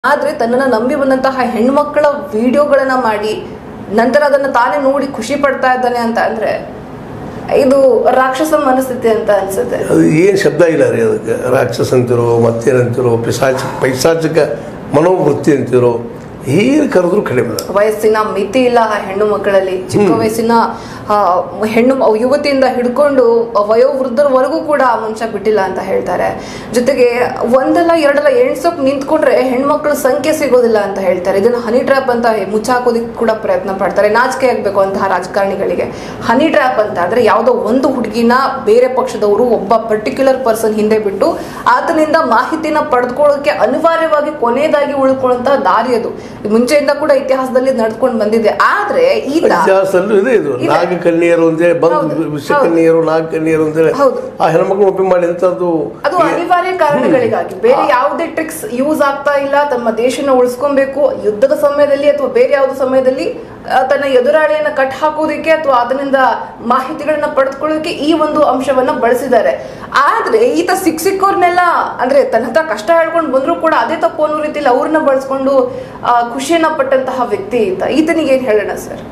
ಆದ್ರೆ ತನ್ನನ್ನ ನಂಬಿ ಬಂದಂತಹ ಹೆಣ್ಮಕ್ಕಳ ವಿಡಿಯೋಗಳನ್ನ ಮಾಡಿ ನಂತರ ಅದನ್ನ ತಾನೇ ನೋಡಿ ಖುಷಿ ಪಡ್ತಾ ಇದ್ದಾನೆ ಅಂತ ಅಂದ್ರೆ ಇದು ರಾಕ್ಷಸ ಮನಸ್ಥಿತಿ ಅಂತ ಅನ್ಸುತ್ತೆ ಅದು ಏನು ಶಬ್ದ ಇಲ್ಲ ರೀ ಅದಕ್ಕೆ ರಾಕ್ಷಸ ಅಂತಿರೋ ಮತ್ತೇನಂತಿರೋ ಪಿಸಾಚ ಪೈಸಾಚಿಕ ಮನೋವೃತ್ತಿ ಅಂತಿರೋ ಏನು ಕರೆದ್ರು ಕಡಿಮೆ ಅದ. ವಯಸ್ಸಿನ ಮಿತಿ ಇಲ್ಲ ಆ ಹೆಣ್ಣು ಮಕ್ಕಳಲ್ಲಿ ಚಿಕ್ಕ ವಯಸ್ಸಿನ ಆ, ಹೆಣ್ಣು ಯುವತಿಯಿಂದ ಹಿಡ್ಕೊಂಡು ವಯೋವೃದ್ಧರವರೆಗೂ ಕೂಡ ಆ ಮನುಷ್ಯ ಬಿಟ್ಟಿಲ್ಲ ಅಂತ ಹೇಳ್ತಾರೆ ಜೊತೆಗೆ ಒಂದಲ್ಲ ಎರಡಲ್ಲ ಎಣ್ಸೋಕ್ ನಿಂತ್ಕೊಂಡ್ರೆ ಹೆಣ್ಮಕ್ಳ ಸಂಖ್ಯೆ ಸಿಗೋದಿಲ್ಲ ಅಂತ ಹೇಳ್ತಾರೆ ಇದನ್ನ ಹನಿ ಟ್ರ್ಯಾಪ್ ಅಂತ ಮುಚ್ಚಾಕೋದಿಕ್ ಕೂಡ ಪ್ರಯತ್ನ ಪಡ್ತಾರೆ ನಾಚಿಕೆ ಆಗ್ಬೇಕು ಅಂತಹ ರಾಜಕಾರಣಿಗಳಿಗೆ ಹನಿ ಟ್ರ್ಯಾಪ್ ಅಂತ ಅಂದ್ರೆ ಯಾವುದೋ ಒಂದು ಹುಡುಗಿನ ಬೇರೆ ಪಕ್ಷದವರು ಒಬ್ಬ ಪರ್ಟಿಕ್ಯುಲರ್ ಪರ್ಸನ್ ಹಿಂದೆ ಬಿಟ್ಟು ಆತನಿಂದ ಮಾಹಿತಿನ ಪಡೆದುಕೊಳ್ಳೋಕೆ ಅನಿವಾರ್ಯವಾಗಿ ಕೊನೆಯದಾಗಿ ಉಳ್ಕೊಳ್ಳುವಂತಹ ದಾರಿ ಅದು ಮುಂಚೆಯಿಂದ ಕೂಡ ಇತಿಹಾಸದಲ್ಲಿ ನಡ್ಕೊಂಡು ಬಂದಿದೆ ಆದ್ರೆ ಈತ ಇತಿಹಾಸದಲ್ಲೂ ಇದೆ ಇದು ಇದೆ. ನಾಗ ಕನ್ಯರು ಅಂತೇಳಿ ಬಂದು ಹೌದು, ವಿಷ ಕನ್ಯರು ನಾಗ ಕನ್ಯರು ಅಂತೇಳಿ ಹೌದು. ಆ ಹೆಣ್ಮಕ್ಳು ಒಪ್ಪಿ ಮಾಡಿ ಅಂಥದ್ದು ಅದು ಅನಿವಾರ್ಯ ಕಾರಣಗಳಿಗಾಗಿ ಬೇರೆ ಯಾವುದೇ ಟ್ರಿಕ್ಸ್ ಯೂಸ್ ಆಗ್ತಾ ಇಲ್ಲ ತಮ್ಮ ದೇಶನ ಉಳಿಸ್ಕೊಬೇಕು ಯುದ್ಧದ ಸಮಯದಲ್ಲಿ ಅಥವಾ ಬೇರೆ ಯಾವುದೋ ಸಮಯದಲ್ಲಿ ಆ, ತನ್ನ ಎದುರಾಳಿಯನ್ನ ಕಟ್ ಹಾಕೋದಕ್ಕೆ ಅಥವಾ ಅದರಿಂದ ಮಾಹಿತಿಗಳನ್ನ ಪಡೆದುಕೊಳ್ಳೋದಕ್ಕೆ ಈ ಒಂದು ಅಂಶವನ್ನ ಬಳಸಿದ್ದಾರೆ ಆದ್ರೆ ಈತ ಸಿಕ್ ಸಿಕ್ಕೋರ್ನೆಲ್ಲ ಅಂದ್ರೆ ತನ್ನ ಹತ್ರ ಕಷ್ಟ ಹೇಳ್ಕೊಂಡು ಬಂದ್ರು ಕೂಡ ಅದೇ ತಪ್ಪು ಅನ್ನೋ ರೀತಿಯಲ್ಲಿ ಅವ್ರನ್ನ ಬಳಸ್ಕೊಂಡು ಆ, ಖುಷಿಯನ್ನ ಪಟ್ಟಂತಹ ವ್ಯಕ್ತಿ ಈತ ಈತನಿಗೆ ಏನ್ ಹೇಳೋಣ ಸರ್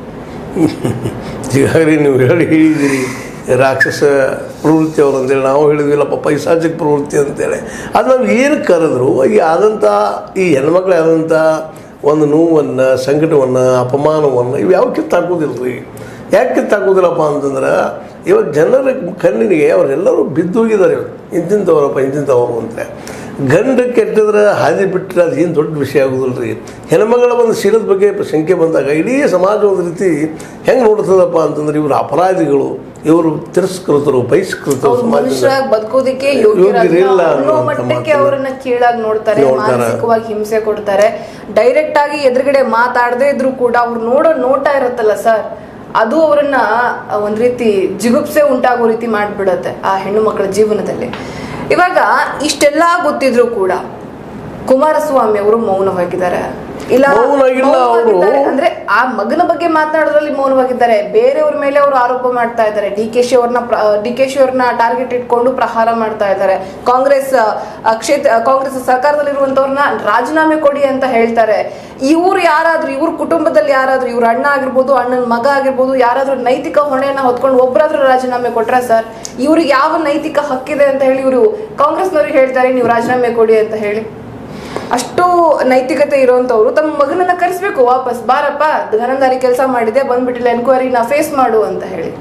ಈಗಾಗಲೇ ನೀವು ಹೇಳಿ ಹೇಳಿದಿರಿ ರಾಕ್ಷಸ ಪ್ರವೃತ್ತಿ ಅವರು ಅಂತೇಳಿ ನಾವು ಹೇಳಿದ್ವಿಲ್ಲಪ್ಪ ಪೈಸಾಚಿಕ ಪ್ರವೃತ್ತಿ ಅಂತೇಳಿ ಅದು ನಾವು ಏನು ಕರೆದ್ರು ಈ ಆದಂಥ ಈ ಹೆಣ್ಮಕ್ಳು ಆದಂಥ ಒಂದು ನೋವನ್ನು ಸಂಕಟವನ್ನು ಅಪಮಾನವನ್ನು ಇವು ಯಾವ ಕಿತ್ತಾಕೋದಿಲ್ಲ ರೀ ಯಾಕೆ ಕಿತ್ತಾಕೋದಿಲ್ಲಪ್ಪ ಅಂತಂದ್ರೆ ಇವತ್ತು ಜನರ ಕಣ್ಣಿಗೆ ಅವರೆಲ್ಲರೂ ಬಿದ್ದೋಗಿದ್ದಾರೆ ಇವತ್ತು ಇಂತಿಂಥವ್ರಪ್ಪ ಇಂತಿಂಥವ್ರು ಅಂತ ಗಂಡ ಕೆಟ್ಟಿದ್ರೆ ಹಾದಿ ಬಿಟ್ಟರೆ ಅದು ಏನು ದೊಡ್ಡ ವಿಷಯ ಆಗೋದಿಲ್ಲ ರೀ ಹೆಣ್ಮಗಳ ಒಂದು ಶೀಲದ ಬಗ್ಗೆ ಸಂಖ್ಯೆ ಬಂದಾಗ ಇಡೀ ಸಮಾಜ ಒಂದು ರೀತಿ ಹೆಂಗೆ ನೋಡ್ತದಪ್ಪ ಅಂತಂದ್ರೆ ಇವರು ಅಪರಾಧಿಗಳು ಇವರು ತಿರಸ್ಕೃತರು ಬಹಿಷ್ಕೃತರು ಅವ್ರು ಸಮಾಜದಿಂದ ಮನುಷ್ಯರಾಗಿ ಬದುಕೋದಿಕ್ಕೆ ಯೋಗ್ಯರಿಲ್ಲ ಯೋಗ್ಯರಲ್ಲ ಅನ್ನೋ ಅನ್ನುವಂಥ ಮಟ್ಟಕ್ಕೆ ಮಾತನ್ನ ಅವರನ್ನ ಕೀಳಾಗಿ ನೋಡ್ತಾರೆ ನೋಡ್ತಾರೆ. ಮಾನಸಿಕವಾಗಿ ಹಿಂಸೆ ಕೊಡ್ತಾರೆ ಡೈರೆಕ್ಟ್ ಆಗಿ ಎದುರುಗಡೆ ಮಾತಾಡದೇ ಇದ್ರು ಕೂಡ ಅವ್ರು ನೋಡೋ ನೋಟ ಇರುತ್ತಲ್ಲ ಸರ್ ಅದು ಅವರನ್ನ ಒಂದ್ ರೀತಿ ಜಿಗುಪ್ಸೆ ಉಂಟಾಗೋ ರೀತಿ ಮಾಡ್ಬಿಡತ್ತೆ ಆ ಹೆಣ್ಣು ಮಕ್ಕಳ ಜೀವನದಲ್ಲಿ ಇವಾಗ ಇಷ್ಟೆಲ್ಲಾ ಗೊತ್ತಿದ್ರು ಕೂಡ ಕುಮಾರಸ್ವಾಮಿ ಅವರು ಮೌನವಾಗಿದ್ದಾರೆ ಇಲ್ಲ ಮೌನವಾಗಿಲ್ಲ ಅವ್ರು. ಮೌನವಾಗಿದ್ದಾರೆ ಅಂದ್ರೆ ಆ ಮಗನ ಬಗ್ಗೆ ಮಾತನಾಡೋದ್ರಲ್ಲಿ ಮೌನವಾಗಿದ್ದಾರೆ ಬೇರೆಯವ್ರ ಮೇಲೆ ಅವರು ಆರೋಪ ಮಾಡ್ತಾ ಇದ್ದಾರೆ ಡಿ ಕೆ ಶಿ ಅವ್ರನ್ನ ಡಿ ಕೆ ಶಿ ಅವ್ರನ್ನ ಟಾರ್ಗೆಟ್ ಇಟ್ಕೊಂಡು ಪ್ರಹಾರ ಮಾಡ್ತಾ ಇದ್ದಾರೆ ಕಾಂಗ್ರೆಸ್ ಆ, ಕ್ಷೇತ್ರ ಕಾಂಗ್ರೆಸ್ ಸರ್ಕಾರದಲ್ಲಿರುವಂತವ್ರನ್ನ ರಾಜೀನಾಮೆ ಕೊಡಿ ಅಂತ ಹೇಳ್ತಾರೆ ಇವ್ರು ಯಾರಾದ್ರೂ ಇವ್ರ ಕುಟುಂಬದಲ್ಲಿ ಯಾರಾದ್ರೂ ಇವ್ರ ಅಣ್ಣ ಆಗಿರ್ಬೋದು ಅಣ್ಣನ ಮಗ ಆಗಿರ್ಬೋದು ಯಾರಾದ್ರೂ ನೈತಿಕ ಹೊಣೆಯನ್ನ ಹೊತ್ಕೊಂಡು ಒಬ್ಬರಾದ್ರೂ ರಾಜೀನಾಮೆ ಕೊಟ್ರ ಸರ್ ಇವ್ರಿಗೆ ಯಾವ ನೈತಿಕ ಹಕ್ಕಿದೆ ಅಂತ ಹೇಳಿ ಇವರು ಕಾಂಗ್ರೆಸ್ನವ್ರಿಗೆ ಹೇಳ್ತಾರೆ ನೀವು ರಾಜೀನಾಮೆ ಕೊಡಿ ಅಂತ ಹೇಳಿ ಅಷ್ಟು ನೈತಿಕತೆ ಇರುವಂತವ್ರು ತಮ್ಮ ಮಗನನ್ನ ಕರೆಸ್ಬೇಕು ವಾಪಸ್ ಬಾರಪ್ಪ ಘನಂದಾರಿ ಕೆಲಸ ಮಾಡಿದೆ ಬಂದ್ಬಿಟ್ಟಿಲ್ಲ ಎನ್ಕ್ವೈರಿನ ಫೇಸ್ ಮಾಡು ಅಂತ ಹೇಳಿ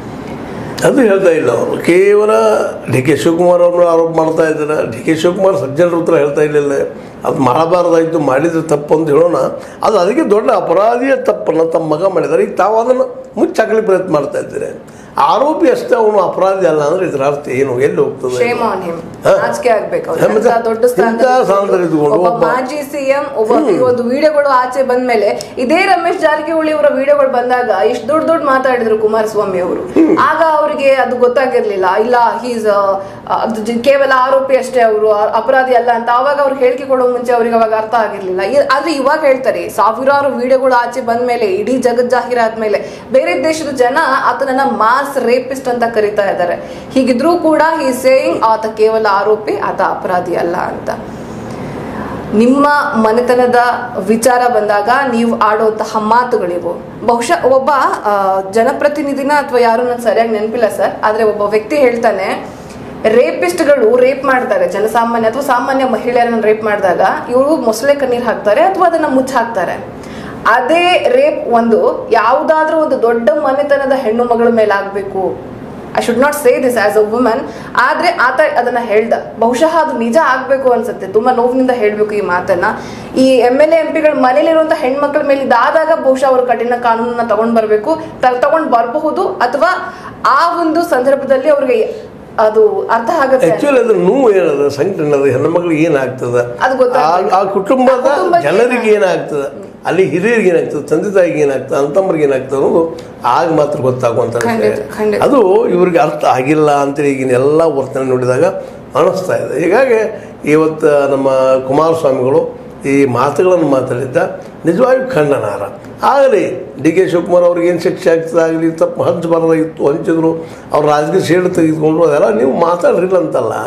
ಅದು ಹೇಳ್ತಾ ಇಲ್ಲ ಅವರು ಕೇವಲ ಡಿ ಕೆ ಶಿವಕುಮಾರ್ ಅವ್ರನ್ನ ಆರೋಪ ಮಾಡ್ತಾ ಇದ್ದಾರೆ ಡಿ ಕೆ ಶಿವಕುಮಾರ್ ಸಜ್ಜನರ ಹತ್ರ ಹೇಳ್ತಾ ಇರಲಿಲ್ಲ ಅದು ಮಾಡಬಾರ್ದಾಯ್ತು ಮಾಡಿದ್ರೆ ತಪ್ಪು ಅಂತ ಹೇಳೋಣ ಅದು ಅದಕ್ಕೆ ದೊಡ್ಡ ಅಪರಾಧಿಯ ತಪ್ಪನ್ನು ತಮ್ಮ ಮಗ ಮಾಡಿದ್ದಾರೆ ಈಗ ತಾವು ಅದನ್ನು ಮುಚ್ಚಾಕಲಿ ಪ್ರಯತ್ನ ಮಾಡ್ತಾ ಇದ್ದಾರೆ ಆರೋಪಿ ಅಷ್ಟೇ ಅವನು ಅಪರಾಧಿ ಅಲ್ಲ ಅಂದ್ರೆ ಇದರ ಅರ್ಥ ಏನು ಎಲ್ಲಿ ಹೋಗ್ತದೆ ಶೇಮ್ ಆನ್ ಹಿಮ್ ಹಾ. ನಾಚಿಕೆ ಆಗ್ಬೇಕು ಅವ್ರು. ಹಾ, ಮತ್ತೆ ಎಂತ ದೊಡ್ಡ ಇಂಥ ಸ್ಥಾನದಲ್ಲಿ ಸ್ಥಾನದಲ್ಲಿ ಇದ್ಕೊಂಡು ಒಬ್ಬ ಒಬ್ಬ- ಮಾಜಿ ಸಿಎಂ ಒಬ್ಬ ಈ ಒಂದು ವಿಡಿಯೋಗಳು ಆಚೆ ಬಂದ್ಮೇಲೆ ಇದೇ ರಮೇಶ್ ಜಾರಕಿಹೊಳಿ ಅವರ ವಿಡಿಯೋಗಳು ಬಂದಾಗ ಇಷ್ಟು ದೊಡ್ಡ ದೊಡ್ಡ ಮಾತಾಡಿದ್ರು ಕುಮಾರಸ್ವಾಮಿ ಅವರು ಆಗ ಅವರಿಗೆ ಅದು ಗೊತ್ತಾಗಿರ್ಲಿಲ್ಲ ಇಲ್ಲ ಹೀಸ್ ಕೇವಲ ಆರೋಪಿ ಅಷ್ಟೇ ಅವರು ಅಪರಾಧಿ ಅಲ್ಲ ಅಂತ ಅವಾಗ ಅವ್ರು ಹೇಳಿಕೆ ಕೊಡೋ ಮುಂಚೆ ಅವ್ರಿಗೆ ಅವಾಗ ಅರ್ಥ ಆಗಿರ್ಲಿಲ್ಲ ಇ- ಆದ್ರೆ ಇವಾಗ ಹೇಳ್ತಾರೆ ಸಾವಿರಾರು ವಿಡಿಯೋಗಳು ಆಚೆ ಬಂದ್ಮೇಲೆ ಇಡೀ ಜಗತ್ ಜಾಹೀರಾದ್ಮೇಲೆ ಬೇರೆ ದೇಶದ ಜನ ಆತನನ್ನ ಮಾಸ್ ರೇಪಿಸ್ಟ್ ಅಂತ ಕರಿತಾ ಇದ್ದಾರೆ ಹೀಗಿದ್ರೂ ಕೂಡ ಹಿ ಸೇಯಿಂಗ್ ಆತ ಕೇವಲ ಆರೋಪಿ ಆತ ಅಪರಾಧಿ ಅಲ್ಲ ಅಂತ ನಿಮ್ಮ ಮನೆತನದ ವಿಚಾರ ಬಂದಾಗ ನೀವು ಆಡುವಂತಹ ಮಾತುಗಳಿವು ಬಹುಶಃ ಒಬ್ಬ ಆ, ಜನಪ್ರತಿನಿಧಿನ ಅಥವಾ ಯಾರು ನನ್ಗೆ ಸರಿಯಾಗಿ ನೆನಪಿಲ್ಲ ಸರ್ ಆದ್ರೆ ಒಬ್ಬ ವ್ಯಕ್ತಿ ಹೇಳ್ತಾನೆ ರೇಪಿಸ್ಟ್ಗಳು ರೇಪ್ ಮಾಡ್ತಾರೆ ಜನಸಾಮಾನ್ಯ ಅಥವಾ ಸಾಮಾನ್ಯ ಮಹಿಳೆಯರನ್ನ ರೇಪ್ ಮಾಡಿದಾಗ ಇವರು ಮೊಸಳೆ ಕಣ್ಣೀರ್ ಹಾಕ್ತಾರೆ ಅಥವಾ ಅದನ್ನ ಮುಚ್ಚ ಹಾಕ್ತಾರೆ ಅದೇ ರೇಪ್ ಒಂದು ಯಾವುದಾದ್ರೂ ಒಂದು ದೊಡ್ಡ ಮನೆತನದ ಹೆಣ್ಣು ಮಗಳ ಮೇಲೆ ಆಗ್ಬೇಕು I should not say this as a woman ಆದ್ರೆ ಆತ ಅದನ್ನ ಹೇಳ್ದ ಬಹುಶಃ ಅದು ನಿಜ ಆಗ್ಬೇಕು ಅನ್ಸುತ್ತೆ ತುಂಬಾ ನೋವಿನಿಂದ ಹೇಳ್ಬೇಕು ಈ ಮಾತನ್ನ ಈ ಎಮ್ ಎಲ್ ಎಂ ಪಿಗಳ ಮನೇಲಿರುವಂತ ಹೆಣ್ಮಕ್ಳ ಮೇಲೆ ಇದಾದಾಗ ಬಹುಶಃ ಅವರು ಕಠಿಣ ಕಾನೂನನ್ನ ತಗೊಂಡ್ ಬರ್ಬೇಕು ತ- ತಗೊಂಡ್ ಬರಬಹುದು ಅಥವಾ ಆ ಒಂದು ಸಂದರ್ಭದಲ್ಲಿ ಅವ್ರಿಗೆ ಅದು ಅರ್ಥ ಆಗುತ್ತೆ ಆಕ್ಚುಲಿ ಅದ್ರ ನೋವು ಏನದ ಸಂಕಟ ಏನದ ಹೆಣ್ಮಕ್ಳಿಗೆ ಏನಾಗ್ತದ ಅದು ಗೊತ್ತಾಗ್ತದೆ. ಆ- ಆ ಕುಟುಂಬದ ಆ ಕುಟುಂಬಕ್ಕೆ ಜನರಿಗೆ ಏನಾಗ್ತದ ಅಲ್ಲಿ ಹಿರಿಯರಿಗೆ ಏನಾಗ್ತದೆ ತಂದೆ ತಾಯಿಗೆ ಏನಾಗ್ತದೆ ಅಂತಮ್ಮರಿಗೆ ಏನಾಗ್ತದೆ ಅನ್ನೋದು ಆಗ ಮಾತ್ರ ಗೊತ್ತಾಗುವಂಥ ವಿಷಯ ಖಂಡಿತ, ಖಂಡಿತ. ಅದು ಇವ್ರಿಗೆ ಅರ್ಥ ಆಗಿಲ್ಲ ಅಂತೇಳಿ ಈಗಿನ ಎಲ್ಲ ವರ್ತನೆ ನೋಡಿದಾಗ ಅನಿಸ್ತಾ ಇದೆ ಹೀಗಾಗಿ ಇವತ್ತು ನಮ್ಮ ಕುಮಾರಸ್ವಾಮಿಗಳು ಈ ಮಾತುಗಳನ್ನು ಮಾತಾಡಿದ್ದ ನಿಜವಾಗಿಯೂ ಖಂಡನಾರ ಆಗಲಿ ಡಿ ಕೆ ಶಿವಕುಮಾರ್ ಅವ್ರಿಗೆ ಏನು ಶಿಕ್ಷೆ ಆಗ್ತದೆ ಆಗಲಿ ತಪ್ಪು ಹಂಚಬಾರ್ದಾಗಿತ್ತು ಹಂಚಿದ್ರು ಅವ್ರು ರಾಜಕೀಯ ಸೇಡು ತೆಗೆದುಕೊಂಡ್ರು ಅದೆಲ್ಲ ನೀವು ಮಾತಾಡ್ರಿಲ್ಲ ಅಂತಲ್ಲ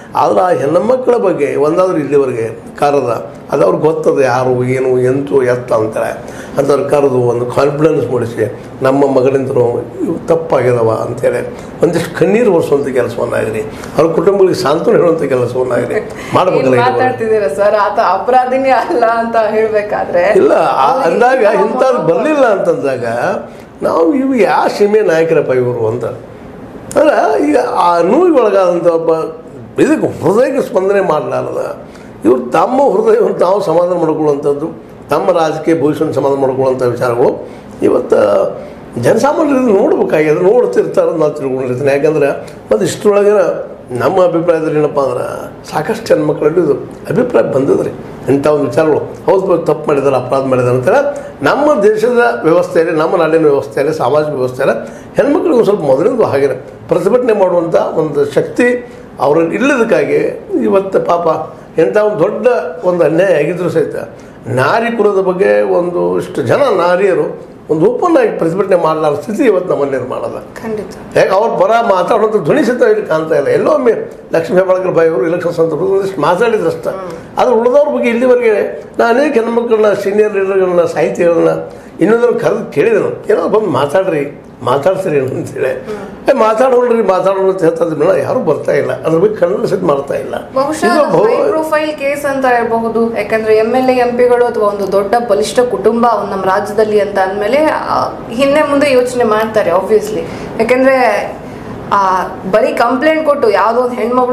ಆದ್ರೆ ಆ ಹೆಣ್ಣುಮಕ್ಕಳ ಬಗ್ಗೆ ಒಂದಾದ್ರೂ ಇಲ್ಲಿವರೆಗೆ ಕರೆದ ಅದು ಅವ್ರಿಗೆ ಗೊತ್ತದ ಯಾರು ಏನು ಎಂತು ಎತ್ತ ಅಂತಾರೆ ಅಂಥವ್ರು ಕರೆದು ಒಂದು ಕಾನ್ಫಿಡೆನ್ಸ್ ಮೂಡಿಸಿ ನಮ್ಮ ಮಗಳಿಂದನೂ ಇವು ತಪ್ಪಾಗ್ಯದವ ಅಂತೇಳಿ ಒಂದಿಷ್ಟು ಕಣ್ಣೀರು ಒರೆಸುವಂಥ ಕೆಲಸವನ್ನಾಗಿರಿ ಅವ್ರ ಕುಟುಂಬಗಳಿಗೆ ಸಾಂತ್ವನ ಹೇಳುವಂಥ ಕೆಲಸವನ್ನಾಗಿರಿ ಏನ್ ಮಾಡ್ಬೇಕಲ್ಲ ಇದು. ಮಾತಾಡ್ತಿದ್ದೀರಾ ಸರ್ ಆತ ಅಪರಾಧಿನೇ ಅಲ್ಲ ಅಂತ ಹೇಳ್ಬೇಕಾದ್ರೆ ಇಲ್ಲ ಆ- ಅಂದಾಗ ಇಂಥದ್ದು ಬರಲಿಲ್ಲ ಅಂತಂದಾಗ ನಾವು ಇವು ಯಾವ ಸೀಮೆ ನಾಯಕರಪ್ಪ ಇವರು ಅಂತ ಅಂದ್ರೆ ಈಗ ಆ ನೋವಿಗೆ ಒಳಗಾದಂಥ ಒಬ್ಬ ಇದಕ್ಕೆ ಹೃದಯಕ್ಕೆ ಸ್ಪಂದನೆ ಮಾಡಲಾರದ ಇವರು ತಮ್ಮ ಹೃದಯವನ್ನು ತಾವು ಸಮಾಧಾನ ಮಾಡ್ಕೊಳ್ಳುವಂಥದ್ದು ತಮ್ಮ ರಾಜಕೀಯ ಭವಿಷ್ಯವನ್ನು ಸಮಾಧಾನ ಮಾಡ್ಕೊಳ್ಳುವಂಥ ವಿಚಾರಗಳು ಇವತ್ತು ಜನಸಾಮಾನ್ಯರು ನೋಡ್ಬೇಕಾಗ್ಯದ ನೋಡ್ತಿರ್ತಾರೆ ಅಂತ ನಾನು ತಿಳ್ಕೊಂಡಿರ್ತೀನಿ ಯಾಕಂದ್ರೆ ಮತ್ತು ಇಷ್ಟರೊಳಗೆ ನಮ್ಮ ಅಭಿಪ್ರಾಯದಲ್ಲಿ ಏನಪ್ಪ ಅಂದ್ರೆ ಸಾಕಷ್ಟು ಜನ ಮಕ್ಕಳಲ್ಲಿ ಇದು ಅಭಿಪ್ರಾಯ ಬಂದದ್ರಿ ಇಂಥ ಒಂದು ವಿಚಾರಗಳು ಹೌದು ತಪ್ಪು ಮಾಡಿದ್ದಾರೆ ಅಪರಾಧ ಮಾಡಿದ್ದಾರೆ ಅಂತೇಳಿ ನಮ್ಮ ದೇಶದ ವ್ಯವಸ್ಥೆಯಲ್ಲಿ ನಮ್ಮ ನಾಡಿನ ವ್ಯವಸ್ಥೆಯಲ್ಲಿ ಸಾಮಾಜಿಕ ವ್ಯವಸ್ಥೆಯಲ್ಲಿ ಹೆಣ್ಮಕ್ಳಿಗೆ ಒಂದು ಸ್ವಲ್ಪ ಮೊದಲಿಂದ ಹಾಗೆ ಪ್ರತಿಭಟನೆ ಮಾಡುವಂಥ ಒಂದು ಶಕ್ತಿ ಅವ್ರಲ್ಲಿ ಇಲ್ಲದಕ್ಕಾಗಿ ಇವತ್ತು ಪಾಪ ಎಂಥ ಒಂದು ದೊಡ್ಡ ಒಂದು ಅನ್ಯಾಯ ಆಗಿದ್ರು ಸಹಿತ ನಾರಿ ಕುಲದ ಬಗ್ಗೆ ಒಂದು ಇಷ್ಟು ಜನ ನಾರಿಯರು ಒಂದು ಓಪನ್ ಆಗಿ ಪ್ರತಿಭಟನೆ ಮಾಡಲಾರ ಸ್ಥಿತಿ ಇವತ್ತು ನಮ್ಮಲ್ಲಿ ನಿರ್ಮಾಣದ ಖಂಡಿತ ಹೇಗೆ ಅವ್ರ ಪರ ಮಾತಾಡುವಂಥ ಧ್ವನಿ ಸಹಿತ ಇಲ್ಲಿ ಕಾಣ್ತಾ ಇಲ್ಲ ಎಲ್ಲೋ ಒಮ್ಮೆ ಲಕ್ಷ್ಮೀ ಹೆಬ್ಬಾಳ್ಕರ್ ಬಾಯಿ ಅವರು ಇಲೆಕ್ಷನ್ ಸಂದರ್ಭದಲ್ಲಿ ಒಂದಿಷ್ಟು ಮಾತಾಡಿದ್ರು ಅಷ್ಟೇ ಆದ್ರೆ ಉಳಿದವ್ರ ಬಗ್ಗೆ ಇಲ್ಲಿವರೆಗೆ ನಾನು ಅನೇಕ ಹೆಣ್ಮಕ್ಳನ್ನ ಸೀನಿಯರ್ ಲೀಡರ್ಗಳನ್ನ ಸಾಹಿತಿಗಳನ್ನ ಇನ್ನೊಂದನ್ನು ಕರೆದು ಕೇಳಿದನು ಏನೋ ಬಂದು ಮಾತಾಡ್ರಿ ಮಾತಾಡ್ತೀರಿ ಅಂತೇಳಿ ಏ ಮಾತಾಡೋಳ್ರಿ ಮಾತಾಡೋರು ಅಂತ ಹೇಳ್ತಾ ಇದ್ಮೇಲೆ ಯಾರೂ ಬರ್ತಾ ಇಲ್ಲ ಅದ್ರ ಬಗ್ಗೆ ಕಣ್ಣಲ್ಲಿ ಸಹಿತ ಮಾಡ್ತಾ ಇಲ್ಲ ಬಹುಶಃ ಇದು ಬಹು- ಹೈ ಪ್ರೊಫೈಲ್ ಕೇಸ್ ಅಂತ ಹೇಳ್ಬಹುದು ಯಾಕಂದ್ರೆ ಎಂ ಎಲ್ ಎ ಎಂ ಪಿಗಳು ಅಥವಾ ಒಂದು ದೊಡ್ಡ ಬಲಿಷ್ಠ ಕುಟುಂಬ ಒಂದು ನಮ್ಮ ರಾಜ್ಯದಲ್ಲಿ ಅಂತ ಅಂದಮೇಲೆ ಹಿಂದೆ ಮುಂದೆ ಯೋಚನೆ ಮಾಡ್ತಾರೆ ಆಬ್ವಿಯಸ್ಲಿ ಯಾಕಂದ್ರೆ ಆ ಬರೀ ಕಂಪ್ಲೇಂಟ್ ಕೊಟ್ಟು ಯಾವುದೋ ಒಂದು ಹೆಣ್ಮಗಳು